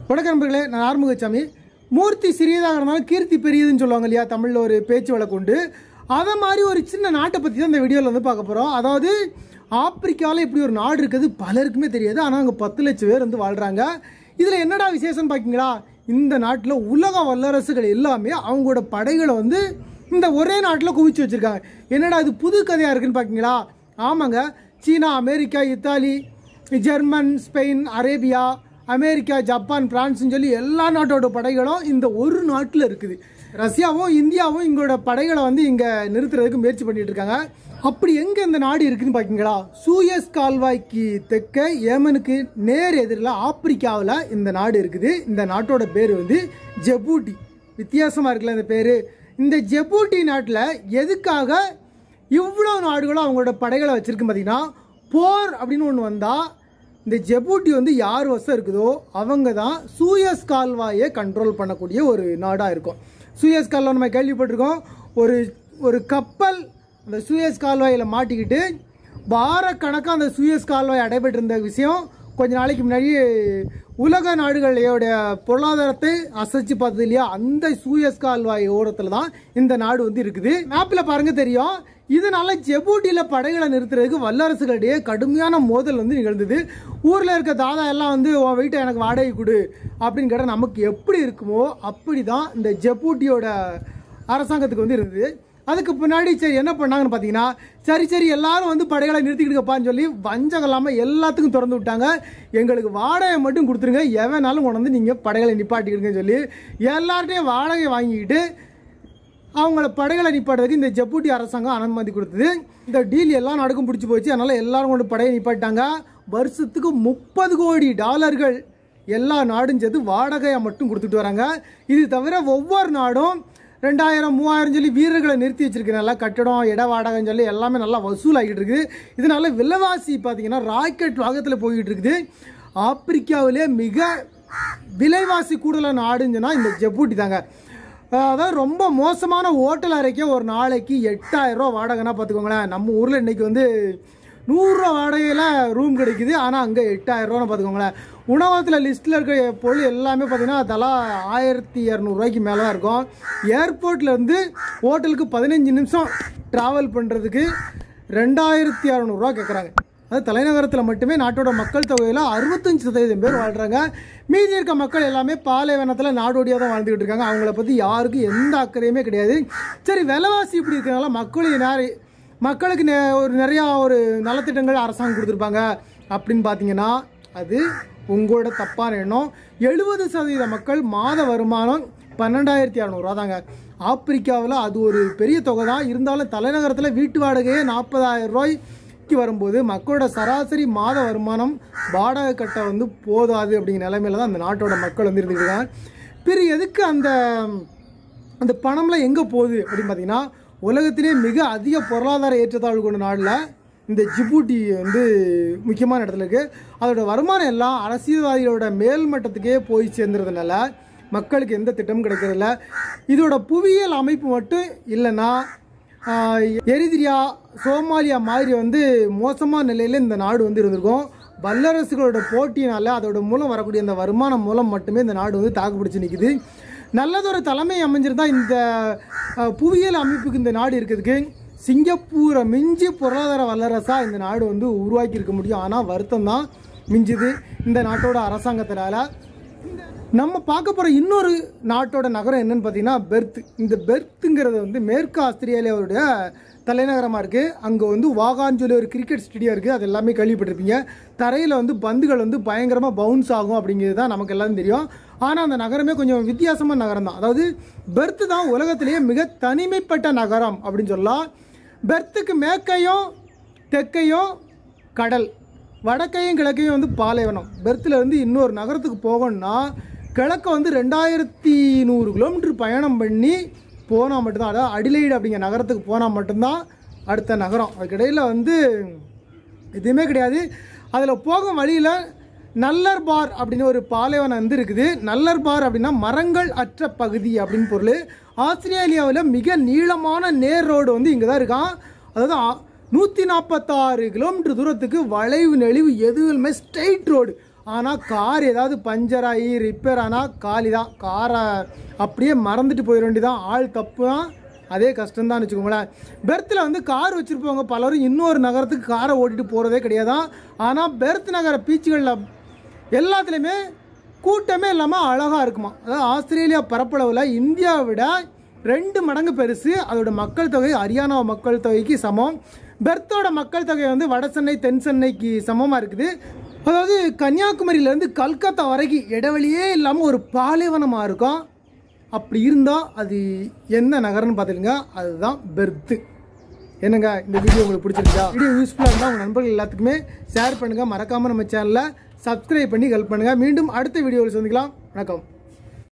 வணக்க நண்பர்களே நான் ஆறுமுகசாமி மூர்த்தி சிறியதாக இருந்தாலும் கீர்த்தி பெரியதுன்னு சொல்லுவாங்க இல்லையா தமிழில் ஒரு பேச்சு வழக்கு உண்டு அதை மாதிரி ஒரு சின்ன நாட்டை பற்றி தான் இந்த வீடியோவில் வந்து பார்க்க போகிறோம் அதாவது ஆப்பிரிக்காவில் இப்படி ஒரு நாடு இருக்குது பலருக்குமே தெரியாது ஆனால் அங்கே பத்து லட்சம் பேர் வந்து வாழ்கிறாங்க இதில் என்னடா விசேஷம் பார்க்கிங்களா இந்த நாட்டில் உலக வல்லரசுகள் எல்லாமே அவங்களோட படைகளை வந்து இந்த ஒரே நாட்டில் குவிச்சு வச்சுருக்காங்க என்னடா இது புது கதையாக இருக்குன்னு பார்க்கிங்களா ஆமாங்க சீனா America Italy German Spain Arabia America Japan பிரான்ஸ்னு சொல்லி எல்லா நாட்டோட படைகளும் இந்த ஒரு நாட்டில் இருக்குது ரஷ்யாவும் இந்தியாவும் எங்களோட படைகளை வந்து இங்கே நிறுத்துறதுக்கு முயற்சி பண்ணிட்டு இருக்காங்க அப்படி எங்கே இந்த நாடு இருக்குன்னு பார்க்கிங்களா சூயஸ் கால்வாய்க்கு தெற்க ஏமனுக்கு நேர் எதிரில் ஆப்பிரிக்காவில் இந்த நாடு இருக்குது இந்த நாட்டோட பேர் வந்து ஜெபூட்டி வித்தியாசமாக இருக்குல்ல இந்த பேர் இந்த ஜெபூட்டி நாட்டில் எதுக்காக இவ்வளோ நாடுகளும் அவங்களோட படைகளை வச்சிருக்கு பார்த்தீங்கன்னா போர் அப்படின்னு ஒன்று வந்தால் இந்த ஜெபூட்டி வந்து யார் வசம் இருக்குதோ அவங்க தான் சூயஸ் கால்வாயை கண்ட்ரோல் பண்ணக்கூடிய ஒரு நாடாக இருக்கும் சூயஸ் கால்வாய் நம்ம கேள்விப்பட்டிருக்கோம் ஒரு ஒரு கப்பல் அந்த சூயஸ் கால்வாயில் மாட்டிக்கிட்டு வாரக்கணக்காக அந்த சூயஸ் கால்வாய் அடைபெற்றிருந்த விஷயம் கொஞ்ச நாளைக்கு முன்னாடி உலக நாடுகளோட பொருளாதாரத்தை அசைச்சு பார்த்தது இல்லையா அந்த சூயஸ் கால்வாய் ஓரத்தில் தான் இந்த நாடு வந்து இருக்குது மேப்பில் பாருங்க தெரியும் இதனால ஜெபூட்டியில் படைகளை நிறுத்துறதுக்கு வல்லரசுகளிடையே கடுமையான மோதல் வந்து நிகழ்ந்தது ஊரில் இருக்க தாதா எல்லாம் வந்து உன் வீட்டை எனக்கு வாடகை கொடு அப்படின்னு கேட்டால் நமக்கு எப்படி இருக்குமோ அப்படி தான் இந்த ஜெபூட்டியோட அரசாங்கத்துக்கு வந்து இருந்தது அதுக்கு பின்னாடி சரி என்ன பண்ணாங்கன்னு பார்த்தீங்கன்னா சரி சரி எல்லாரும் வந்து படைகளை நிறுத்திக்கிட்டுப்பான்னு சொல்லி வஞ்சகம் இல்லாமல் எல்லாத்துக்கும் திறந்து விட்டாங்க எங்களுக்கு வாடகை மட்டும் கொடுத்துருங்க எவனாலும் கொண்டு வந்து நீங்கள் படைகளை நிப்பாட்டிக்கிடுங்கன்னு சொல்லி எல்லார்ட்டையும் வாடகை வாங்கிக்கிட்டு அவங்கள படைகளை நிப்பாட்டுறதுக்கு இந்த ஜப்பூட்டி அரசாங்கம் அனுமதி கொடுத்தது இந்த டீல் எல்லா நாடுக்கும் பிடிச்சி போச்சு அதனால எல்லாரும் கொண்டு படையை நிப்பாட்டாங்க வருஷத்துக்கு முப்பது கோடி டாலர்கள் எல்லா நாடும் சேர்த்து வாடகையை மட்டும் கொடுத்துட்டு வராங்க இது தவிர ஒவ்வொரு நாடும் ரெண்டாயிரம் மூவாயிரம் சொல்லி வீரர்களை நிறுத்தி வச்சிருக்கனால கட்டடம் இட வாடகைன்னு சொல்லி எல்லாமே நல்லா வசூலாகிட்டு இருக்குது இதனால விலைவாசி பார்த்தீங்கன்னா ராக்கெட் வேகத்தில் போய்கிட்டு இருக்குது ஆப்பிரிக்காவிலே மிக விலைவாசி கூடுதலான நாடுன்னு சொன்னால் இந்த ஜப்பூட்டி தாங்க அதாவது ரொம்ப மோசமான ஹோட்டல் அறைக்கே ஒரு நாளைக்கு எட்டாயிரம் ரூபா வாடகைனா பார்த்துக்கோங்களேன் நம்ம ஊரில் இன்றைக்கி வந்து நூறுரூவா வாடகையில் ரூம் கிடைக்குது ஆனால் அங்கே எட்டாயிரம் ரூபான்னு பார்த்துக்கோங்களேன் உணவகத்தில் லிஸ்ட்டில் இருக்க பொருள் எல்லாமே பார்த்தீங்கன்னா தலா ஆயிரத்தி இரநூறுவாய்க்கு மேலே தான் இருக்கும் ஏர்போர்ட்லேருந்து ஹோட்டலுக்கு பதினஞ்சு நிமிஷம் ட்ராவல் பண்ணுறதுக்கு ரெண்டாயிரத்தி இரநூறுவா கேட்குறாங்க அது தலைநகரத்தில் மட்டுமே நாட்டோட மக்கள் தொகையில் அறுபத்தஞ்சு சதவீதம் பேர் வாழ்கிறாங்க மீதி இருக்க மக்கள் எல்லாமே பாலைவனத்தில் நாடோடியாக தான் வாழ்ந்துக்கிட்டு இருக்காங்க அவங்கள பற்றி யாருக்கும் எந்த அக்கறையுமே கிடையாது சரி விலைவாசி இப்படி இருக்கிறனால மக்களுக்கு நேர மக்களுக்கு நெ ஒரு நிறையா ஒரு நலத்திட்டங்கள் அரசாங்கம் கொடுத்துருப்பாங்க அப்படின்னு பார்த்தீங்கன்னா அது உங்களோட தப்பான எண்ணம் எழுபது சதவீத மக்கள் மாத வருமானம் பன்னெண்டாயிரத்தி இரநூறுவா தாங்க ஆப்பிரிக்காவில் அது ஒரு பெரிய தொகை தான் இருந்தாலும் தலைநகரத்தில் வீட்டு வாடகையே நாற்பதாயிரம் ரூபாய்க்கு வரும்போது மக்களோட சராசரி மாத வருமானம் வாடகை கட்ட வந்து போதாது அப்படிங்கிற நிலைமையில தான் அந்த நாட்டோட மக்கள் வந்து இருந்துட்டு இருக்காங்க பிறகு எதுக்கு அந்த அந்த பணம்லாம் எங்கே போகுது அப்படின்னு பார்த்தீங்கன்னா உலகத்திலே மிக அதிக பொருளாதார ஏற்றத்தாழ்வு கொண்ட நாடில் இந்த ஜிபூட்டி வந்து முக்கியமான இடத்துல இருக்குது அதோட வருமானம் எல்லாம் அரசியல்வாதிகளோட மேல்மட்டத்துக்கே போய் சேர்ந்துறதுனால மக்களுக்கு எந்த திட்டமும் கிடைக்கிறதில்ல இதோட புவியியல் அமைப்பு மட்டும் இல்லைன்னா ஆஹ், எரிதிரியா சோமாலியா மாதிரி வந்து மோசமான நிலையில் இந்த நாடு வந்து இருந்திருக்கும் வல்லரசுகளோட போட்டியினால அதோட மூலம் வரக்கூடிய அந்த வருமானம் மூலம் மட்டுமே இந்த நாடு வந்து தாக்குப்பிடிச்சு நிற்குது நல்லதொரு தலைமை அமைஞ்சிருந்தா இந்த அஹ், புவியியல் அமைப்புக்கு இந்த நாடு இருக்கிறதுக்கு சிங்கப்பூரை மிஞ்சி பொருளாதார வல்லரசாக இந்த நாடு வந்து உருவாக்கி இருக்க முடியும் ஆனால் வருத்தம் தான் மிஞ்சுது இந்த நாட்டோட அரசாங்கத்தினால நம்ம பார்க்க போகிற இன்னொரு நாட்டோட நகரம் என்னன்னு பார்த்தீங்கன்னா பெர்த் இந்த பெர்த்துங்கிறது வந்து மேற்கு ஆஸ்திரேலியாவுடைய தலைநகரமாக இருக்குது அங்கே வந்து வாகான்னு சொல்லி ஒரு கிரிக்கெட் ஸ்டேடியம் இருக்குது அது எல்லாமே கேள்விப்பட்டிருப்பீங்க தரையில் வந்து பந்துகள் வந்து பயங்கரமாக பவுன்ஸ் ஆகும் அப்படிங்கிறது தான் நமக்கு எல்லாரும் தெரியும் ஆனால் அந்த நகரமே கொஞ்சம் வித்தியாசமான நகரம் தான் அதாவது பெர்த் தான் உலகத்திலேயே மிக தனிமைப்பட்ட நகரம் அப்படின்னு சொல்லலாம் பெர்த்துக்கு மேற்கையும் தெற்கையும் கடல் வடக்கையும் கிழக்கையும் வந்து பாலைவனம் பெர்த்தில் இருந்து இன்னொரு நகரத்துக்கு போகணும்னா கிழக்க வந்து ரெண்டாயிரத்தி நூறு கிலோமீட்டர் பயணம் பண்ணி போனால் மட்டும்தான் அதாவது அடிலைடு அப்படிங்கிற நகரத்துக்கு போனால் மட்டும்தான் அடுத்த நகரம் அதுக்கிடையில் வந்து எதுவுமே கிடையாது அதில் போகும் வழியில் நல்லர் பார் அப்படின்னு ஒரு பாலைவனம் வந்து இருக்குது நல்லர் பார் அப்படின்னா மரங்கள் அற்ற பகுதி அப்படின்னு பொருள் ஆஸ்திரேலியாவில் மிக நீளமான நேர் ரோடு வந்து இங்கே தான் இருக்கான் அதாவது ஆ- நூற்றி நாற்பத்தாறு கிலோமீட்டர் தூரத்துக்கு வளைவு நெளிவு எதுவுமே ஸ்ட்ரைட் ரோடு ஆனால் கார் ஏதாவது பஞ்சர் ஆகி ரிப்பேர் ஆனால் காலி தான் காரை அப்படியே மறந்துட்டு போயிட வேண்டியதான் ஆள் தப்பு தான் அதே கஷ்டம்தான் வச்சுக்கோங்களேன் பெர்த்தில் வந்து கார் வச்சுருப்பவங்க பலரும் இன்னொரு நகரத்துக்கு காரை ஓட்டிட்டு போகிறதே கிடையாதான் ஆனால் பெர்த் நகர பீச்சுகளில் எல்லாத்துலேயுமே கூட்டமே இல்லாமல் அழகாக இருக்குமா அதாவது ஆஸ்திரேலியா பரப்பளவில் இந்தியாவை விட ரெண்டு மடங்கு பெருசு அதோட மக்கள் தொகை ஹரியானா மக்கள் தொகைக்கு சமம் பெர்த்தோட மக்கள் தொகை வந்து வட சென்னை தென் சென்னைக்கு சமமாக இருக்குது அதாவது கன்னியாகுமரியிலேருந்து கல்கத்தா வரைக்கும் இடைவெளியே இல்லாமல் ஒரு பாலைவனமாக இருக்கும் அப்படி இருந்தால் அது என்ன நகரம்னு பார்த்துருங்க அதுதான் பெர்த்து என்னங்க இந்த வீடியோ உங்களுக்கு பிடிச்சிருக்கா வீடியோ யூஸ்ஃபுல்லாக இருந்தால் உங்கள் நண்பர்கள் எல்லாத்துக்குமே ஷேர் பண்ணுங்கள் மறக்காமல் நம்ம சேனலை சப்ஸ்கிரைப் பண்ணி ஹெல்ப் பண்ணுங்கள் மீண்டும் அடுத்த வீடியோவில் சந்திக்கலாம் வணக்கம்